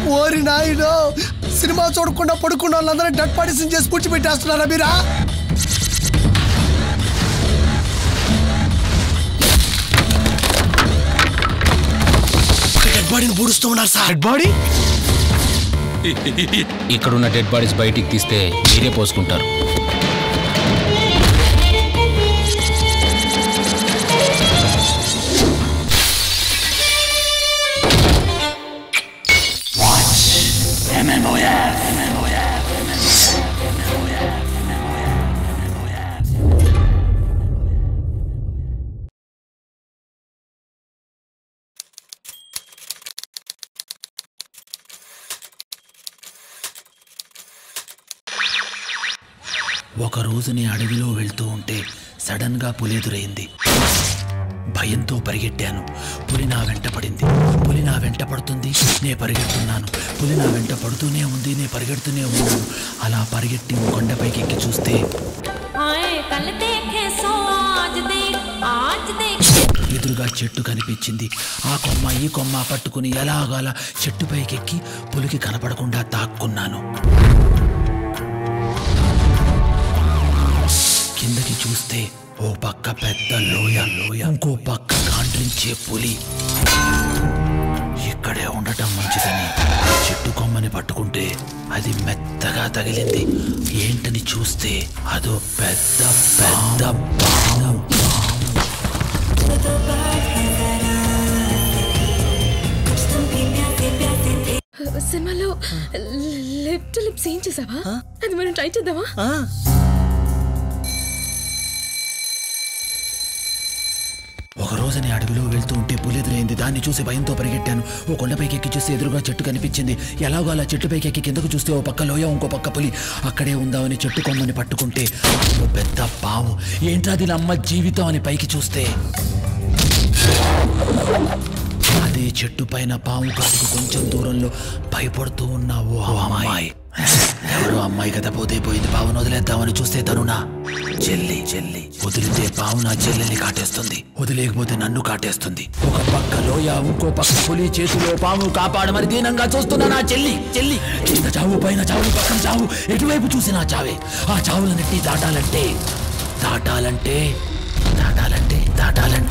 ఓరి నాయుడు సినిమా చూడకుండా పడుకున్న వాళ్ళందరూ డెడ్ బాడీస్ చేసి పూడ్చిపెట్టేస్తున్నారా మీరా డెడ్ బాడీని పూడుస్తూ ఉన్నారు సార్ డెడ్ బాడీ ఇక్కడున్న డెడ్ బాడీస్ బయటికి తీస్తే మీరే పోసుకుంటారు ఒక రోజు నీ అడవిలో వెళ్తూ ఉంటే సడన్ గా పులి ఎదురైంది భయంతో పరిగెట్టాను పులి నా వెంట పడింది పులి నా వెంట పడుతుంది నే పరిగెడుతున్నాను పులి నా వెంట పడుతూనే ఉంది నే పరిగెడుతూనే ఉన్నాను అలా పరిగెట్టి ఓ కొండపైకి ఎక్కి చూస్తే हाय कल देखे सो आज देख आज देख ఎదురుగా చెట్టు కనిపించింది ఆ కొమ్మ ఈ కొమ్మ పట్టుకుని ఎలాగాల చెట్టుపైకి ఎక్కి పులికి కనపడకుండా తాక్కున్నాను కిందకి చూస్తే ఓ పక్క పెద్ద లోయ లోయ ఇంకో పక్క కాండ్రించే పులి ఇక్కడే ఉండటం మంచిదని చెట్టు కొమ్మని పట్టుకుంటే అది మెత్తగా తగిలింది ఏంటని చూస్తే అదో పెద్ద పెద్ద పాము సినిమాలో లిప్ టు లిప్స్ ఏం చేసావా అది మనం ట్రై చేద్దామా ఒక రోజుని అడవిలో వెళ్తూ ఉంటే పులి ఎదురైంది దాన్ని చూసి భయంతో పరిగెట్టాను ఓ కొండపైకి ఎక్కి చూస్తే ఎదురుగా చెట్టు కనిపించింది ఎలాగో అలా చెట్టుపైకి ఎక్కి కిందకు చూస్తే ఓ పక్క లోయ ఇంకో పక్క పులి అక్కడే ఉందామని చెట్టు కొమ్మని పట్టుకుంటే ఓ పెద్ద పాము ఏంట్రాది అమ్మ జీవితం అని పైకి చూస్తే అదే చెట్టు పైన పాము కాటుకు కొంచెం దూరంలో భయపడుతూ ఉన్న ఓ అమ్మాయి ఎవరో అమ్మాయి కదా పోతే పోయింది పావును వదిలేద్దామని చూస్తే తను నా చెల్లి చెల్లి వదిలితే పావు నా చెల్లెల్ని కాటేస్తుంది వదిలేకపోతే నన్ను కాటేస్తుంది ఒక పక్క లోయ ఇంకో పక్క పులి చేతిలో పాము కాపాడమని దీనంగా చూస్తున్నా నా చెల్లి చెల్లి కింద చావు పైన చావు పక్కన చావు ఎటువైపు చూసినా చావే ఆ చావులన్నిటి దాటాలంటే దాటాలంటే దాటాలంటే దాటాలంటే